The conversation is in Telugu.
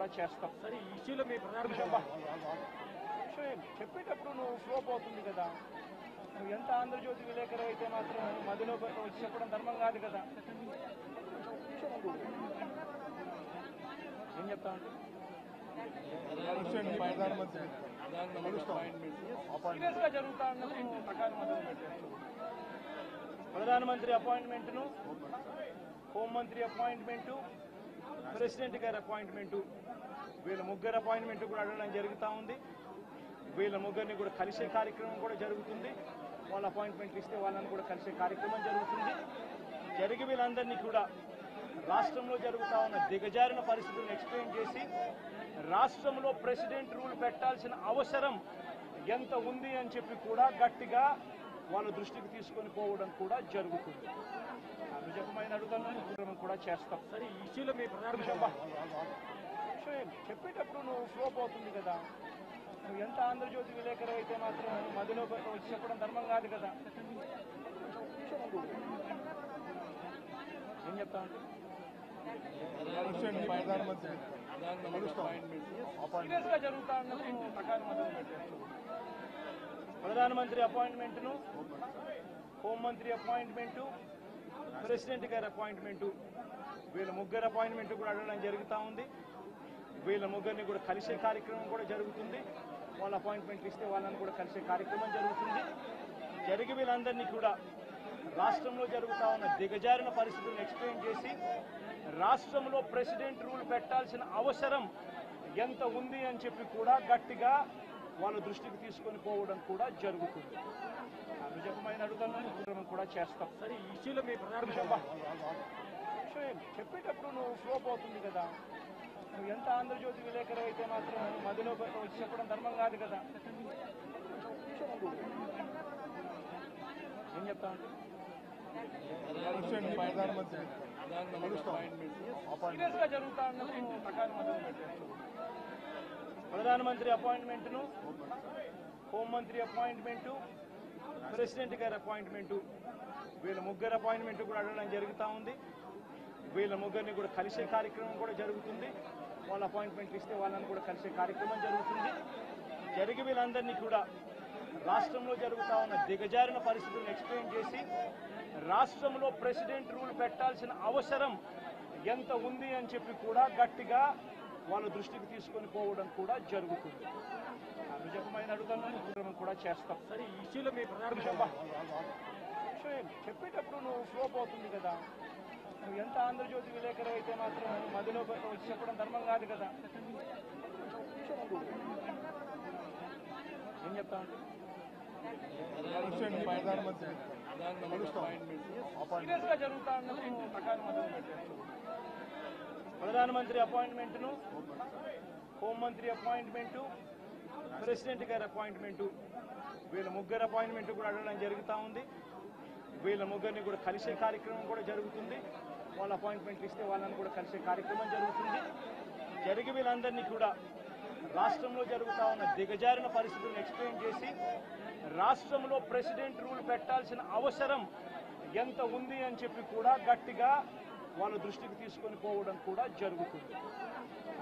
కూడా చేస్తాం సరే ఈ ఇష్యూలో మీ ప్రధాన విషయం విషయం చెప్పేటప్పుడు నువ్వు ఫ్లో పోతుంది కదా నువ్వు ఎంత ఆంధ్రజ్యోతి విలేకరు అయితే మాత్రం మధ్యలో వచ్చి చెప్పడం ధర్మం కాదు కదా ఏం చెప్తా ప్రధానమంత్రి సీరియస్ గా జరుగుతా ఉన్నది ప్రకారం మొదలు పెట్టారు ప్రధానమంత్రి అపాయింట్మెంట్ను హోంమంత్రి అపాయింట్మెంటు ప్రెసిడెంట్ గారి అపాయింట్మెంటు వీళ్ళ ముగ్గురు అపాయింట్మెంట్ కూడా అడగడం జరుగుతూ ఉంది వీళ్ళ ముగ్గురిని కూడా కలిసే కార్యక్రమం కూడా జరుగుతుంది వాళ్ళ అపాయింట్మెంట్లు ఇస్తే వాళ్ళని కూడా కలిసే కార్యక్రమం జరుగుతుంది జరిగి వీళ్ళందరినీ కూడా రాష్ట్రంలో జరుగుతా ఉన్న దిగజారిన పరిస్థితులను ఎక్స్ప్లెయిన్ చేసి రాష్ట్రంలో ప్రెసిడెంట్ రూల్ పెట్టాల్సిన అవసరం ఎంత ఉంది అని చెప్పి కూడా గట్టిగా వాళ్ళ దృష్టికి తీసుకొని పోవడం కూడా జరుగుతుంది నిజమైన అడుగుతాను కూడా చేస్తాం సరే ఈ ఇష్యూలో మీ ప్రధాన విషయం చెప్పేటప్పుడు నువ్వు ఫ్లో పోతుంది కదా నువ్వు ఎంత ఆంధ్రజ్యోతి విలేకరు అయితే మాత్రం మధ్యలో వచ్చి చెప్పడం ధర్మం కాదు కదా ఏం చెప్తా ప్రధానమంత్రి సీరియస్ గా జరుగుతా ఉన్నది ప్రకారం మొదలు పెట్టారు ప్రధానమంత్రి అపాయింట్మెంట్ను హోంమంత్రి అపాయింట్మెంటు ప్రెసిడెంట్ గారి అపాయింట్మెంటు వీళ్ళ ముగ్గురు అపాయింట్మెంట్ కూడా అడగడం జరుగుతూ ఉంది వీళ్ళ ముగ్గురిని కూడా కలిసే కార్యక్రమం కూడా జరుగుతుంది వాళ్ళ అపాయింట్మెంట్లు ఇస్తే వాళ్ళని కూడా కలిసే కార్యక్రమం జరుగుతుంది జరిగి వీళ్ళందరినీ కూడా రాష్ట్రంలో జరుగుతా ఉన్న దిగజారిన పరిస్థితులను ఎక్స్ప్లెయిన్ చేసి రాష్ట్రంలో ప్రెసిడెంట్ రూల్ పెట్టాల్సిన అవసరం ఎంత ఉంది అని చెప్పి కూడా గట్టిగా వాళ్ళ దృష్టికి తీసుకొని పోవడం కూడా జరుగుతుంది నిజమైన అడుగుతాను కూడా చేస్తాం సరే ఈ ఇష్యూలో మీ ప్రధాన విషయం చెప్పేటప్పుడు నువ్వు ఫ్లో పోతుంది కదా నువ్వు ఎంత ఆంధ్రజ్యోతి విలేకరు అయితే మాత్రం మధ్యలో వచ్చి చెప్పడం ధర్మం కాదు కదా ఏం చెప్తా ప్రధానమంత్రి సీరియస్ గా జరుగుతా ఉన్నది ప్రకారం మొదలు పెట్టారు ప్రధానమంత్రి అపాయింట్మెంట్ను హోంమంత్రి అపాయింట్మెంటు ప్రెసిడెంట్ గారి అపాయింట్మెంటు వీళ్ళ ముగ్గురు అపాయింట్మెంట్ కూడా అడగడం జరుగుతూ ఉంది వీళ్ళ ముగ్గురిని కూడా కలిసే కార్యక్రమం కూడా జరుగుతుంది వాళ్ళ అపాయింట్మెంట్లు ఇస్తే వాళ్ళని కూడా కలిసే కార్యక్రమం జరుగుతుంది జరిగి వీళ్ళందరినీ కూడా రాష్ట్రంలో జరుగుతా ఉన్న దిగజారిన పరిస్థితులను ఎక్స్ప్లెయిన్ చేసి రాష్ట్రంలో ప్రెసిడెంట్ రూల్ పెట్టాల్సిన అవసరం ఎంత ఉంది అని చెప్పి కూడా గట్టిగా వాళ్ళ దృష్టికి తీసుకొని పోవడం కూడా జరుగుతుంది నిజమైన అడుగుతాను కూడా చేస్తాం సరే ఈ ఇష్యూలో మీ ప్రధాన విషయం చెప్పేటప్పుడు నువ్వు ఫ్లో పోతుంది కదా నువ్వు ఎంత ఆంధ్రజ్యోతి విలేకరు అయితే మాత్రం మధ్యలో వచ్చి చెప్పడం ధర్మం కాదు కదా ఏం చెప్తా ప్రధానమంత్రి సీరియస్ గా జరుగుతా ఉన్నది ప్రకారం మొదలు పెట్టారు ప్రధానమంత్రి అపాయింట్మెంట్ను హోంమంత్రి అపాయింట్మెంటు ప్రెసిడెంట్ గారి అపాయింట్మెంటు వీళ్ళ ముగ్గురు అపాయింట్మెంట్ కూడా అడగడం జరుగుతూ ఉంది వీళ్ళ ముగ్గురిని కూడా కలిసే కార్యక్రమం కూడా జరుగుతుంది వాళ్ళ అపాయింట్మెంట్లు ఇస్తే వాళ్ళని కూడా కలిసే కార్యక్రమం జరుగుతుంది జరిగి వీళ్ళందరినీ కూడా రాష్ట్రంలో జరుగుతా ఉన్న దిగజారిన పరిస్థితులను ఎక్స్ప్లెయిన్ చేసి రాష్ట్రంలో ప్రెసిడెంట్ రూల్ పెట్టాల్సిన అవసరం ఎంత ఉంది అని చెప్పి కూడా గట్టిగా వాళ్ళ దృష్టికి తీసుకొని పోవడం కూడా జరుగుతుంది